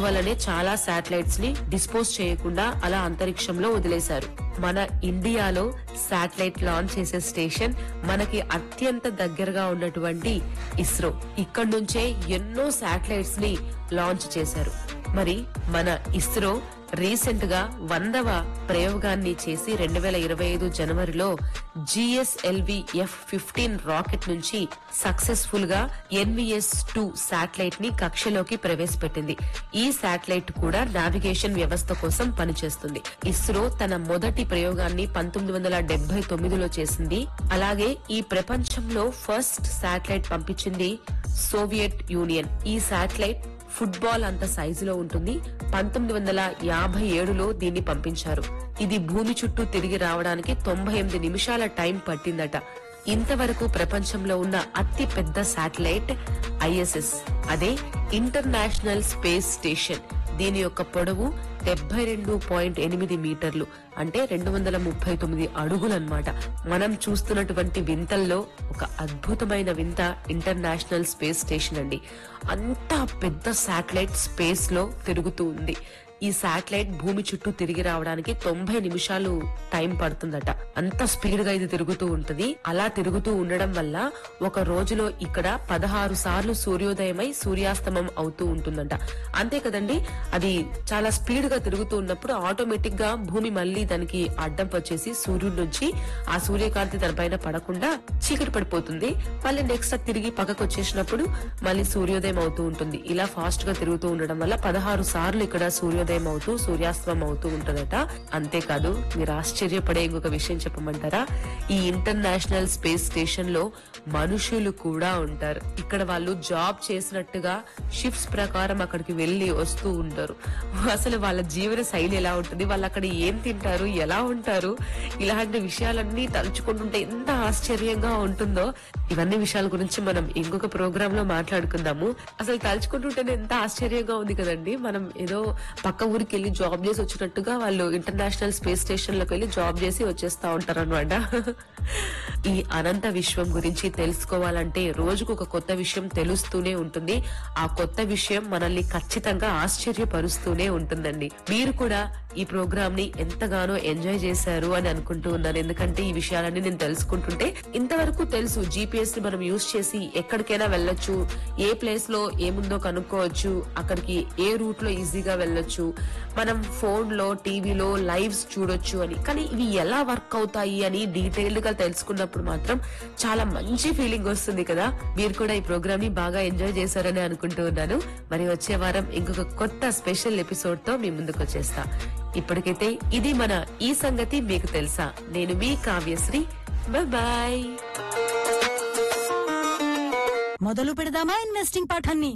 అందువల్లనే చాలా శాటిలైట్స్ ని డిస్పోజ్ చేయకుండా అలా అంతరిక్షంలో వదిలేశారు మన ఇండియాలో శాటిలైట్ లాంచ్ చేసే స్టేషన్ మనకి అత్యంత దగ్గరగా ఉన్నటువంటి ఇస్రో ఇక్కడ నుంచే ఎన్నో శాటిలైట్స్ ని లాంచ్ చేశారు మరి మన ఇస్రో రీసెంట్ గా వందవ ప్రయోగాన్ని చేసి రెండు వేల ఇరవై ఐదు జనవరిలో జిఎస్ఎల్వి ఎఫ్ ఫిఫ్టీన్ రాకెట్ నుంచి సక్సెస్ఫుల్ గా ఎన్విఎస్ టూ శాటిలైట్ ని కక్షలోకి ప్రవేశపెట్టింది ఈ శాటిలైట్ కూడా నావిగేషన్ వ్యవస్థ కోసం పనిచేస్తుంది ఇస్రో తన మొదటి ప్రయోగాన్ని పంతొమ్మిది వందల డెబ్బై తొమ్మిదిలో చేసింది అలాగే ఈ ప్రపంచంలో ఫస్ట్ శాటిలైట్ పంపించింది సోవియట్ యూనియన్ ఈ శాటిలైట్ ఫుట్బాల్ అంత సైజులో ఉంటుంది పంతొమ్మిది వందల యాభై ఏడులో దీన్ని పంపించారు ఇది భూమి చుట్టూ తిరిగి రావడానికి తొంభై ఎనిమిది నిమిషాల టైం పట్టిందట ఇంతవరకు ప్రపంచంలో ఉన్న అతి పెద్ద శాటిలైట్ ఐఎస్ఎస్ అదే ఇంటర్నేషనల్ స్పేస్ స్టేషన్ దీని యొక్క పొడవు డెబ్బై రెండు పాయింట్ ఎనిమిది మీటర్లు అంటే రెండు వందల ముప్పై తొమ్మిది అడుగులన్నమాట మనం చూస్తున్నటువంటి వింతల్లో ఒక అద్భుతమైన వింత ఇంటర్నేషనల్ స్పేస్ స్టేషన్ అండి అంత పెద్ద శాటిలైట్ స్పేస్ లో తిరుగుతూ ఉంది ఈ శాటిలైట్ భూమి చుట్టూ తిరిగి రావడానికి తొంభై నిమిషాలు టైం పడుతుందట అంత స్పీడ్ గా ఇది తిరుగుతూ ఉంటది అలా తిరుగుతూ ఉండడం వల్ల ఒక రోజులో ఇక్కడ పదహారు సార్లు సూర్యోదయమై సూర్యాస్తమం అవుతూ ఉంటుందంట అంతే కదండి అది చాలా స్పీడ్ గా తిరుగుతూ ఉన్నప్పుడు ఆటోమేటిక్ గా భూమి మళ్ళీ దానికి అడ్డం వచ్చేసి సూర్యుడి నుంచి ఆ సూర్యకాంతి తన పైన పడకుండా చీకటి పడిపోతుంది మళ్ళీ నెక్స్ట్ అది తిరిగి పక్కకు వచ్చేసినప్పుడు మళ్ళీ సూర్యోదయం అవుతూ ఉంటుంది ఇలా ఫాస్ట్ గా తిరుగుతూ ఉండడం వల్ల పదహారు సార్లు ఇక్కడ సూర్యోదయం అవుతూ సూర్యాస్తమం అవుతూ ఉంటదట అంతేకాదు మీరు ఆశ్చర్యపడే ఇంకొక విషయం చెప్పమంటారా ఈ ఇంటర్నేషనల్ స్పేస్ స్టేషన్ లో మనుషులు కూడా ఉంటారు ఇక్కడ వాళ్ళు జాబ్ చేసినట్టుగా షిఫ్ట్స్ ప్రకారం అక్కడికి వెళ్లి వస్తూ ఉంటారు అసలు వాళ్ళ జీవన శైలి ఎలా ఉంటుంది వాళ్ళు అక్కడ ఏం తింటారు ఎలా ఉంటారు ఇలాంటి విషయాలన్నీ తలుచుకుంటుంటే ఎంత ఆశ్చర్యంగా ఉంటుందో ఇవన్నీ విషయాల గురించి మనం ఇంకొక ప్రోగ్రామ్ లో మాట్లాడుకుందాము అసలు తలుచుకుంటుంటేనే ఎంత ఆశ్చర్యంగా ఉంది కదండి మనం ఏదో పక్క ఊరికి వెళ్ళి జాబ్ చేసి వచ్చినట్టుగా వాళ్ళు ఇంటర్నేషనల్ స్పేస్ స్టేషన్ లోకి వెళ్ళి జాబ్ చేసి వచ్చేస్తా ఉంటారు అనమాట ఈ అనంత విశ్వం గురించి తెలుసుకోవాలంటే రోజుకు ఒక కొత్త విషయం తెలుస్తూనే ఉంటుంది ఆ కొత్త విషయం మనల్ని ఖచ్చితంగా ఆశ్చర్యపరుస్తూనే ఉంటుందండి మీరు కూడా ఈ ప్రోగ్రామ్ ని ఎంతగానో ఎంజాయ్ చేశారు అని అనుకుంటూ ఉన్నాను ఎందుకంటే ఈ విషయాలన్నీ నేను తెలుసుకుంటుంటే ఇంతవరకు తెలుసు జీపీఎస్ ని మనం యూజ్ చేసి ఎక్కడికైనా వెళ్ళొచ్చు ఏ ప్లేస్ లో ఏముందో కనుక్కోవచ్చు అక్కడికి ఏ రూట్ లో ఈజీగా వెళ్ళొచ్చు మనం ఫోన్ లో టీవీలో లైవ్స్ చూడొచ్చు అని కానీ ఇవి ఎలా వర్క్ అవుతాయి అని డీటెయిల్డ్ గా తెలుసుకున్నప్పుడు మాత్రం చాలా మంచి ఫీలింగ్ వస్తుంది కదా మీరు కూడా ఈ ప్రోగ్రామ్ ని బాగా ఎంజాయ్ చేశారని అనుకుంటూ ఉన్నాను మరి వచ్చే వారం ఇంకొక కొత్త స్పెషల్ ఎపిసోడ్ తో మీ ముందుకు వచ్చేస్తా ఇప్పటికైతే ఇది మన ఈ సంగతి మీకు తెలుసా నేను మీ కావ్యశ్రీ బాయ్ మొదలు పెడదామా ఇన్వెస్టింగ్ పాఠాన్ని